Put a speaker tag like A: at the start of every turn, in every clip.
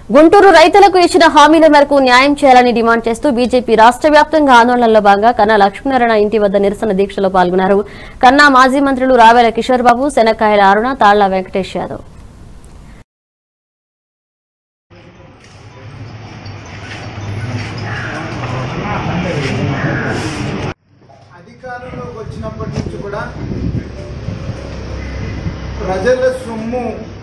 A: గుంటూరు రైతులకు ఇచ్చిన హామీల మేరకు న్యాయం చేయాలని డిమాండ్ చేస్తూ బీజేపీ రాష్ట్ర వ్యాప్తంగా ఆందోళనలో భాగంగా కన్నా లక్ష్మీనారాయణ ఇంటి వద్ద నిరసన దీక్షలో పాల్గొన్నారు కన్నా మాజీ మంత్రులు రావేల కిషోర్ బాబు శనక్కాయల అరుణ తాళ్ల వెంకటేష్ యాదవ్
B: అధికారంలోకి వచ్చినప్పటి నుంచి కూడా ప్రజల సొమ్ము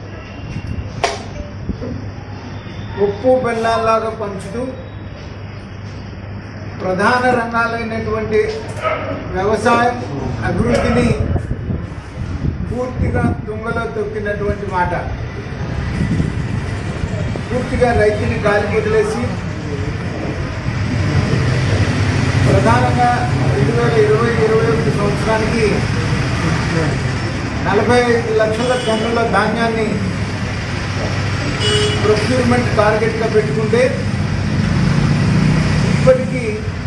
B: ఉప్పు బెల్లాల్లాగా పంచుతూ ప్రధాన రంగాలైనటువంటి వ్యవసాయం అభివృద్ధిని పూర్తిగా తుంగలో తొక్కినటువంటి మాట పూర్తిగా రైతుని గాలి వదిలేసి ప్రధానంగా రెండు వేల ఇరవై ఇరవై ఒకటి సంవత్సరానికి నలభై ఐదు లక్షల టన్నుల ధాన్యాన్ని ప్రొక్యూర్మెంట్ టార్గెట్గా పెట్టుకుంటే ఇప్పటికీ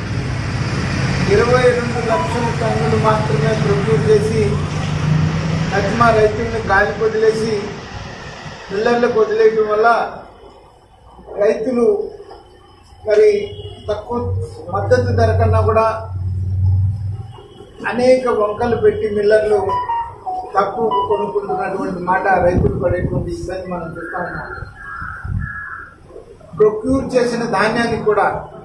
B: ఇరవై రెండు లక్షల టన్నులు మాత్రమే ప్రొక్యూర్ చేసి నచ్మా రైతుల్ని గాలి వదిలేసి పిల్లర్లకు వదిలేయడం వల్ల రైతులు మరి తక్కువ మద్దతు ధర కన్నా కూడా అనేక వంకలు పెట్టి మిల్లర్లు తక్కువ కొనుక్కుంటున్నటువంటి మాట రైతులు పడేటువంటి ఇబ్బంది మనం చూస్తా ఉన్నాం ప్రొక్యూర్ చేసిన ధాన్యాన్ని కూడా